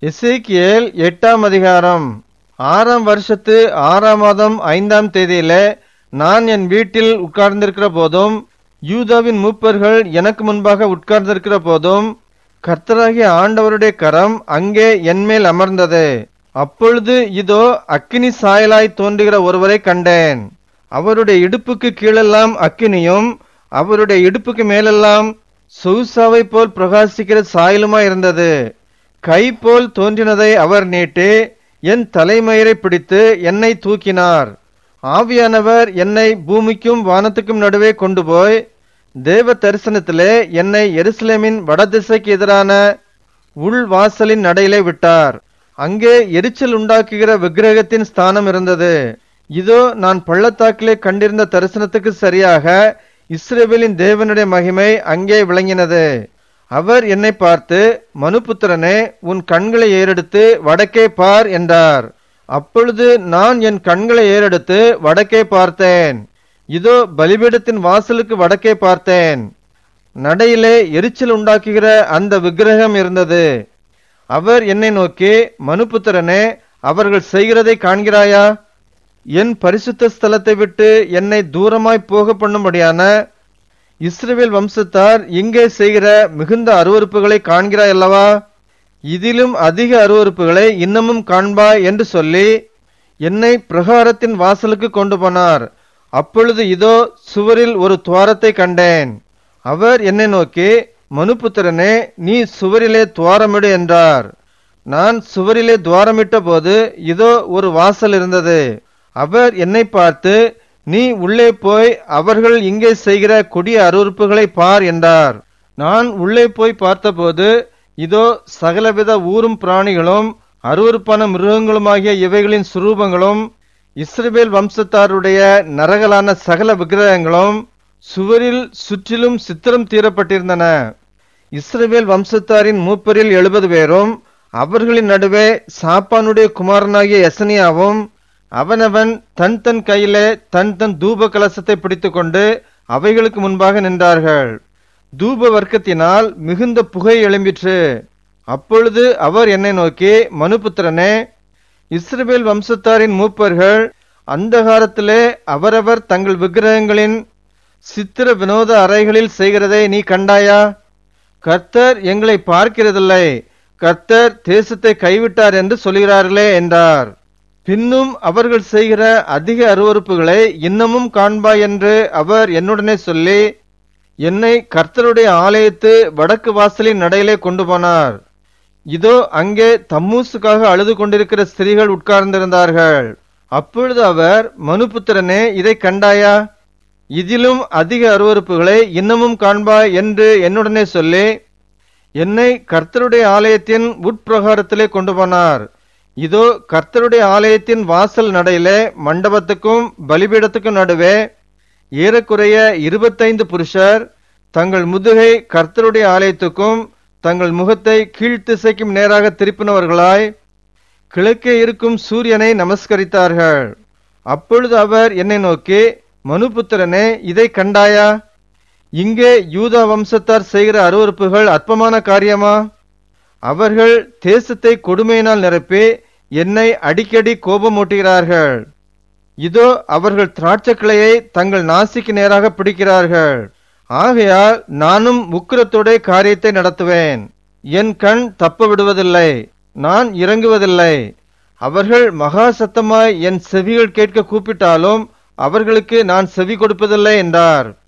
எசேக்கியேல் எட்டாம் அதிகாரம் ஆறாம் வருஷத்து ஆறாம் மாதம் ஐந்தாம் தேதியிலே நான் என் வீட்டில் உட்கார்ந்திருக்கிற போதும் யூதாவின் மூப்பர்கள் எனக்கு முன்பாக உட்கார்ந்திருக்கிற போதும் கர்த்தராகிய ஆண்டவருடைய கரம் அங்கே என்மேல் அமர்ந்தது அப்பொழுது இதோ அக்கினி சாயலாய் தோன்றுகிற ஒருவரை கண்டேன் அவருடைய இடுப்புக்கு கீழெல்லாம் அக்கினியும் அவருடைய இடுப்புக்கு மேலெல்லாம் சௌசாவை போல் பிரகாசிக்கிற சாயலுமாய் இருந்தது கை போல் தோன்றினதை அவர் நீட்டி என் தலைமயிரை பிடித்து என்னை தூக்கினார் ஆவியானவர் என்னை பூமிக்கும் வானத்துக்கும் நடுவே கொண்டு போய் தேவ தரிசனத்திலே என்னை எருசலேமின் வடதிசைக்கு எதிரான உள் வாசலின் நடையிலே விட்டார் அங்கே எரிச்சல் உண்டாக்குகிற விக்கிரகத்தின் ஸ்தானம் இருந்தது இதோ நான் பள்ளத்தாக்கிலே கண்டிருந்த தரிசனத்துக்கு சரியாக இஸ்ரேவேலின் தேவனுடைய மகிமை அங்கே விளங்கினது அவர் என்னை பார்த்து மனுபுத்திரனே உன் கண்களை ஏறெடுத்து வடக்கே பார் என்றார் அப்பொழுது நான் என் கண்களை ஏறெடுத்து வடக்கே பார்த்தேன் இதோ பலிபீடத்தின் வாசலுக்கு வடக்கே பார்த்தேன் நடையிலே எரிச்சல் உண்டாக்குகிற அந்த விக்கிரகம் இருந்தது அவர் என்னை நோக்கி மனுபுத்திரனே அவர்கள் செய்கிறதை காண்கிறாயா என் பரிசுத்த ஸ்தலத்தை விட்டு என்னை தூரமாய் போக பண்ணும்படியான இஸ்ரவேல் வம்சத்தார் இங்கே செய்கிற மிகுந்த அருவறுப்புகளை காண்கிறாய் அல்லவா இதிலும் அதிக அருவறுப்புகளை இன்னமும் காண்பாய் என்று சொல்லி என்னை பிரகாரத்தின் வாசலுக்கு கொண்டு போனார் அப்பொழுது இதோ சுவரில் ஒரு துவாரத்தை கண்டேன் அவர் என்னை நோக்கி மனுபுத்திரனே நீ சுவரிலே துவாரமிடு என்றார் நான் சுவரிலே துவாரமிட்ட போது இதோ ஒரு வாசல் இருந்தது அவர் என்னை பார்த்து நீ உள்ளே போய் அவர்கள் இங்கே செய்கிற கொடிய அருவறுப்புகளை பார் என்றார் நான் உள்ளே போய் பார்த்தபோது இதோ சகலவித ஊரும் பிராணிகளும் அருவறுப்பான மிருகங்களுமாகிய இவைகளின் சுரூபங்களும் இஸ்ரவேல் வம்சத்தாருடைய நரகலான சகல விக்கிரகங்களும் சுவரில் சுற்றிலும் சித்திரம் தீரப்பட்டிருந்தன இஸ்ரவேல் வம்சத்தாரின் மூப்பரில் எழுபது பேரும் அவர்களின் நடுவே சாப்பானுடைய குமாரனாகிய எசனியாவும் அவனவன் தன் தன் கையிலே தன் தன் தூப கலசத்தை பிடித்துக்கொண்டு அவைகளுக்கு முன்பாக நின்றார்கள் தூப வர்க்கத்தினால் மிகுந்த புகை எழும்பிற்று அப்பொழுது அவர் என்னை நோக்கி மனுபுத்திரனே இஸ்ரவேல் வம்சத்தாரின் மூப்பர்கள் அந்தகாரத்திலே அவரவர் தங்கள் விக்கிரகங்களின் சித்திர வினோத அறைகளில் செய்கிறதை நீ கண்டாயா கர்த்தர் எங்களை பார்க்கிறதில்லை கர்த்தர் தேசத்தை கைவிட்டார் என்று சொல்கிறார்களே என்றார் பின்னும் அவர்கள் செய்கிற அதிக அருவறுப்புகளை இன்னமும் காண்பாய் என்று அவர் என்னுடனே சொல்லி என்னை கர்த்தருடைய ஆலயத்து வடக்கு வாசலின் நடையிலே கொண்டு போனார் இதோ அங்கே தம்மூசுக்காக அழுது கொண்டிருக்கிற ஸ்திரீகள் உட்கார்ந்திருந்தார்கள் அப்பொழுது அவர் மனுபுத்திரனே இதை கண்டாயா இதிலும் அதிக அருவறுப்புகளை இன்னமும் காண்பாய் என்று என்னுடனே சொல்லி என்னை கர்த்தருடைய ஆலயத்தின் உட்பிரகாரத்திலே கொண்டு போனார் இதோ கர்த்தருடைய ஆலயத்தின் வாசல் நடையிலே மண்டபத்துக்கும் பலிபீடத்துக்கும் நடுவே ஏறக்குறைய இருபத்தைந்து புருஷர் தங்கள் முதுகை கர்த்தருடைய ஆலயத்துக்கும் தங்கள் முகத்தை கீழ்த்திசைக்கும் நேராக திருப்பினவர்களாய் கிழக்கே இருக்கும் சூரியனை நமஸ்கரித்தார்கள் அப்பொழுது அவர் என்னை நோக்கி மனுபுத்திரனே இதை கண்டாயா இங்கே யூதா வம்சத்தார் செய்கிற அருவறுப்புகள் அற்பமான காரியமா அவர்கள் தேசத்தை கொடுமையினால் நிரப்பி என்னை அடிக்கடி கோபமூட்டுகிறார்கள் இதோ அவர்கள் திராட்சைக்கிளையை தங்கள் நாசிக்கு நேராக பிடிக்கிறார்கள் ஆகையால் நானும் உக்கிரத்தோட காரியத்தை நடத்துவேன் என் கண் தப்ப விடுவதில்லை நான் இறங்குவதில்லை அவர்கள் மகா சத்தமாய் என் செவிகள் கேட்க கூப்பிட்டாலும் அவர்களுக்கு நான் செவி கொடுப்பதில்லை என்றார்